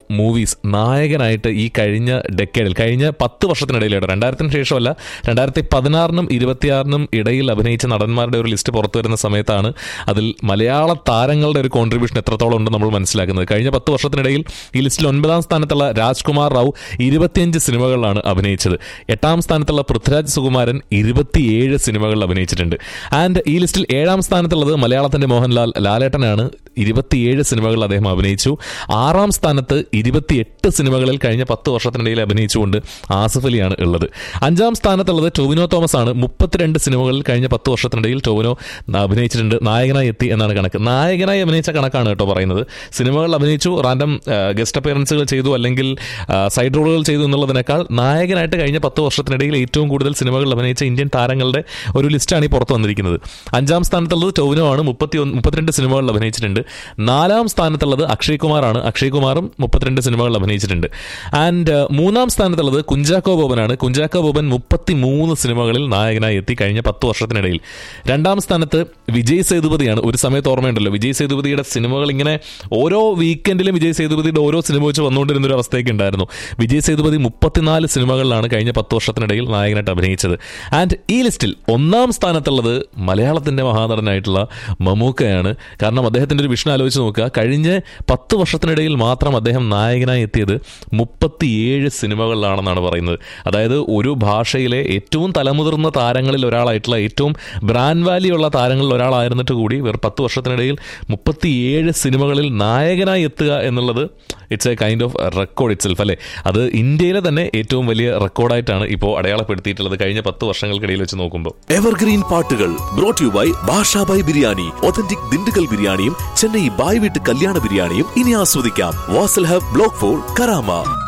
movies നായകനായിട്ട് ഈ കഴിഞ്ഞ ഡെക്കേഡിൽ കഴിഞ്ഞ പത്ത് വർഷത്തിനിടയിലാണ് രണ്ടായിരത്തിന് ശേഷമല്ല രണ്ടായിരത്തി പതിനാറിനും ഇരുപത്തിയാറിനും ഇടയിൽ അഭിനയിച്ച നടന്മാരുടെ ഒരു ലിസ്റ്റ് പുറത്തു വരുന്ന സമയത്താണ് അതിൽ മലയാള താരങ്ങളുടെ ഒരു കോൺട്രിബ്യൂഷൻ എത്രത്തോളം ഉണ്ട് നമ്മൾ മനസ്സിലാക്കുന്നത് കഴിഞ്ഞ പത്ത് വർഷത്തിനിടയിൽ ഈ ലിസ്റ്റിൽ ഒൻപതാം സ്ഥാനത്തുള്ള രാജ്കുമാർ റാവു ഇരുപത്തിയഞ്ച് സിനിമകളിലാണ് അഭിനയിച്ചത് എട്ടാം സ്ഥാനത്തുള്ള പൃഥ്വിരാജ് സുകുമാരൻ ഇരുപത്തിയേഴ് സിനിമകളിൽ അഭിനയിച്ചിട്ടുണ്ട് ആൻഡ് ഈ ലിസ്റ്റിൽ ഏഴാം സ്ഥാനത്തുള്ളത് മലയാളത്തിന്റെ മോഹൻലാൽ ലാലേട്ടനാണ് ഇരുപത്തിയേഴ് സിനിമകളിൽ അദ്ദേഹം അഭിനയിച്ചു ആറാം സ്ഥാനത്ത് ഇരുപത്തിയെട്ട് സിനിമകളിൽ കഴിഞ്ഞ പത്ത് വർഷത്തിനിടയിൽ അഭിനയിച്ചുകൊണ്ട് ആസിഫ് അലിയാണ് ഉള്ളത് അഞ്ചാം സ്ഥാനത്തുള്ളത് ടോവിനോ തോമസ് ആണ് മുപ്പത്തിരണ്ട് സിനിമകളിൽ കഴിഞ്ഞ പത്ത് വർഷത്തിനിടയിൽ ടോവിനോ അഭിനയിച്ചിട്ടുണ്ട് നായകനായി എത്തി എന്നാണ് കണക്ക് നായകനായി അഭിനയിച്ച കണക്കാണ് കേട്ടോ പറയുന്നത് സിനിമകളിൽ അഭിനയിച്ചു റാൻഡം ഗസ്റ്റ് അപ്പിയറൻസുകൾ ചെയ്തു അല്ലെങ്കിൽ സൈഡ് റോളുകൾ ചെയ്തു എന്നുള്ളതിനേക്കാൾ നായകനായിട്ട് കഴിഞ്ഞ പത്ത് വർഷത്തിനിടയിൽ ഏറ്റവും കൂടുതൽ സിനിമകളിൽ അഭിനയിച്ച ഇന്ത്യൻ താരങ്ങളുടെ ഒരു ലിസ്റ്റാണ് ഈ പുറത്തു വന്നിരിക്കുന്നത് അഞ്ചാം സ്ഥാനത്തുള്ളത് ടോവിനോ ആണ് മുപ്പത്തി ഒന്ന് മുപ്പത്തിരണ്ട് സിനിമകളിൽ അഭിനയിച്ചിട്ടുണ്ട് നാലാം സ്ഥാനത്തുള്ളത് അക്ഷയ് കുമാറാണ് അക്ഷയ് കുമാറും മുപ്പത്തിരണ്ട് സിനിമകളിൽ അഭിനയിച്ചിട്ടുണ്ട് ആൻഡ് മൂന്നാം സ്ഥാനത്തുള്ളത് കുഞ്ചാക്കോ ബോബനാണ് കുഞ്ചാക്കോ ബോബൻ മുപ്പത്തി മൂന്ന് സിനിമകളിൽ നായകനായി എത്തി കഴിഞ്ഞ പത്ത് വർഷത്തിനിടയിൽ രണ്ടാം സ്ഥാനത്ത് വിജയ് സേതുപതിയാണ് ഒരു സമയത്ത് ഓർമ്മയുണ്ടല്ലോ വിജയ് സേതുപതിയുടെ സിനിമകൾ ഇങ്ങനെ ഓരോ വീക്കെൻഡിലും വിജയ് സേതുപതിയുടെ ഓരോ സിനിമ വെച്ച് വന്നുകൊണ്ടിരുന്ന ഒരു അവസ്ഥയൊക്കെ ഉണ്ടായിരുന്നു വിജയ് സേതുപതി മുപ്പത്തിനാല് സിനിമകളിലാണ് കഴിഞ്ഞ പത്ത് വർഷത്തിനിടയിൽ നായകനായിട്ട് അഭിനയിച്ചത് ആൻഡ് ഈ ലിസ്റ്റിൽ ഒന്നാം സ്ഥാനത്തുള്ളത് മലയാളത്തിന്റെ മഹാനടനായിട്ടുള്ള മമ്മൂക്കയാണ് കാരണം അദ്ദേഹത്തിന്റെ ഒരു വിഷൻ ആലോചിച്ച് നോക്കുക കഴിഞ്ഞ പത്ത് വർഷത്തിനിടയിൽ മാത്രം അദ്ദേഹം നായകനായി എത്തിയത് മുപ്പത്തിയേഴ് സിനിമകളിലാണെന്നാണ് പറയുന്നത് അതായത് ഒരു ഭാഷയിലെ ഏറ്റവും തലമുതിർന്ന താരങ്ങളിൽ ഒരാളായിട്ടുള്ള ഏറ്റവും ബ്രാൻഡ് വാല്യൂ ഉള്ള താരങ്ങളിൽ ഒരാളായിരുന്നിട്ട് കൂടി വെറും പത്ത് വർഷത്തിനിടയിൽ മുപ്പത്തിയേഴ് സിനിമകളിൽ നായകനായി എത്തുക എന്നുള്ളത് it's a kind of record itself അല്ലേ അത് ഇന്ത്യയിലെ തന്നെ ഏറ്റവും വലിയ റെക്കോർഡായിട്ടാണ് ഇപ്പോൾ അടയാളപ്പെടുത്തിയിട്ടുള്ളത് കഴിഞ്ഞ പത്ത് വർഷങ്ങൾക്കിടയിൽ വെച്ച് നോക്കുമ്പോൾ എവർഗ്രീൻ പാട്ടുകൾ brought you by Bashabhai biryani authentic Dindigul ബിരിയാണിയും ചെന്നൈ ബായ് വീട്ട് കല്യാണ ബിരിയാണിയും ഇനി ആസ്വദിക്കാം Vasal hub block four Karama